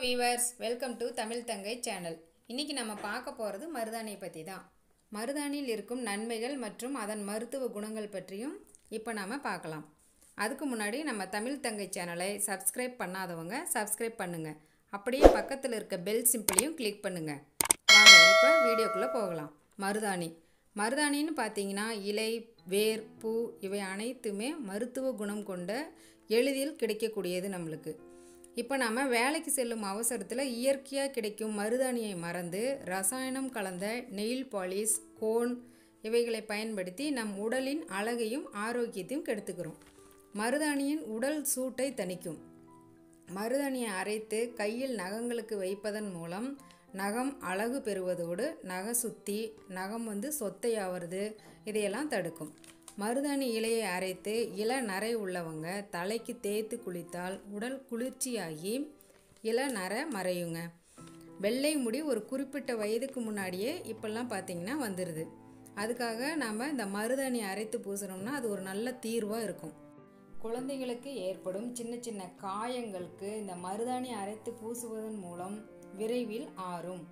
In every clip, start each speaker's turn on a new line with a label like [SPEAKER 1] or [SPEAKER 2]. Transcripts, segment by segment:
[SPEAKER 1] viewers welcome to Tamil தங்கை channel இன்னைக்கு நம்ம பார்க்க போகிறது மருதாணியை பற்றி தான் மருதாணியில் இருக்கும் நன்மைகள் மற்றும் அதன் மருத்துவ குணங்கள் பற்றியும் இப்போ நாம் பார்க்கலாம் அதுக்கு முன்னாடி நம்ம தமிழ் தங்கை சேனலை சப்ஸ்கிரைப் பண்ணாதவங்க சப்ஸ்கிரைப் பண்ணுங்கள் அப்படியே பக்கத்தில் இருக்க பெல் சிம்பிளையும் கிளிக் பண்ணுங்கள் வாங்க இப்போ வீடியோக்குள்ளே போகலாம் மருதாணி மருதாணின்னு பார்த்தீங்கன்னா இலை வேர் பூ இவை அனைத்துமே மருத்துவ குணம் கொண்ட எளிதில் கிடைக்கக்கூடியது நம்மளுக்கு இப்போ நாம் வேலைக்கு செல்லும் அவசரத்தில் இயற்கையாக கிடைக்கும் மருதாணியை மறந்து ரசாயனம் கலந்த நெயில் பாலிஷ் கோன் இவைகளை பயன்படுத்தி நம் உடலின் அழகையும் ஆரோக்கியத்தையும் கெடுத்துக்கிறோம் மருதாணியின் உடல் சூட்டை தணிக்கும் மருதாணியை அரைத்து கையில் நகங்களுக்கு வைப்பதன் மூலம் நகம் அழகு பெறுவதோடு நக சுத்தி நகம் வந்து சொத்தையாவது இதையெல்லாம் தடுக்கும் மருதாணி இலையை அரைத்து இள நரை உள்ளவங்க தலைக்கு தேய்த்து குளித்தால் உடல் குளிர்ச்சியாகி இள நரை மறையுங்க வெள்ளை முடி ஒரு குறிப்பிட்ட வயதுக்கு முன்னாடியே இப்போல்லாம் பார்த்திங்கன்னா வந்துடுது அதுக்காக நாம் இந்த மருதாணி அரைத்து பூசுகிறோம்னா அது ஒரு நல்ல தீர்வாக இருக்கும் குழந்தைகளுக்கு ஏற்படும் சின்ன சின்ன காயங்களுக்கு இந்த மருதாணி அரைத்து பூசுவதன் மூலம் விரைவில் ஆறும்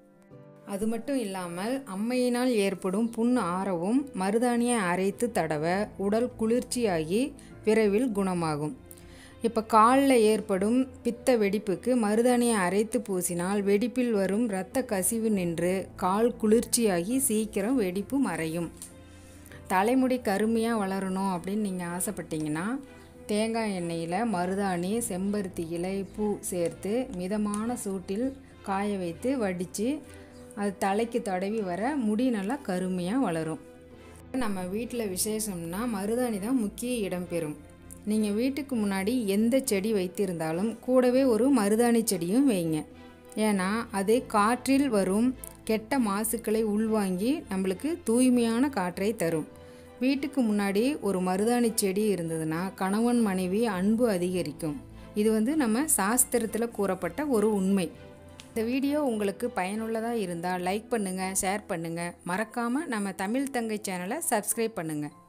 [SPEAKER 1] அது மட்டும் இல்லாமல் அம்மையினால் ஏற்படும் புண் ஆறவும் மருதாணியை அரைத்து தடவ உடல் குளிர்ச்சியாகி விரைவில் குணமாகும் இப்போ காலில் ஏற்படும் பித்த வெடிப்புக்கு மருதாணியை அரைத்து பூசினால் வெடிப்பில் வரும் இரத்த கசிவு நின்று கால் குளிர்ச்சியாகி சீக்கிரம் வெடிப்பு மறையும் தலைமுடி கருமையாக வளரணும் அப்படின்னு நீங்கள் ஆசைப்பட்டீங்கன்னா தேங்காய் எண்ணெயில் மருதாணி செம்பருத்தி இலை பூ சேர்த்து மிதமான சூட்டில் காய வைத்து வடித்து அது தலைக்கு தடவி வர முடி நல்லா கருமையாக வளரும் நம்ம வீட்டில் விசேஷம்னா மருதாணி தான் முக்கிய இடம் பெறும் நீங்கள் வீட்டுக்கு முன்னாடி எந்த செடி வைத்திருந்தாலும் கூடவே ஒரு மருதாணி செடியும் வைங்க ஏன்னா அது காற்றில் வரும் கெட்ட மாசுக்களை உள்வாங்கி நம்மளுக்கு தூய்மையான காற்றை தரும் வீட்டுக்கு முன்னாடி ஒரு மருதாணி செடி இருந்ததுன்னா கணவன் மனைவி அன்பு அதிகரிக்கும் இது வந்து நம்ம சாஸ்திரத்தில் கூறப்பட்ட ஒரு உண்மை இந்த வீடியோ உங்களுக்கு பயனுள்ளதாக இருந்தால் லைக் பண்ணுங்கள் ஷேர் பண்ணுங்கள் மறக்காமல் நம்ம தமிழ் தங்கை சேனலை சப்ஸ்கிரைப் பண்ணுங்கள்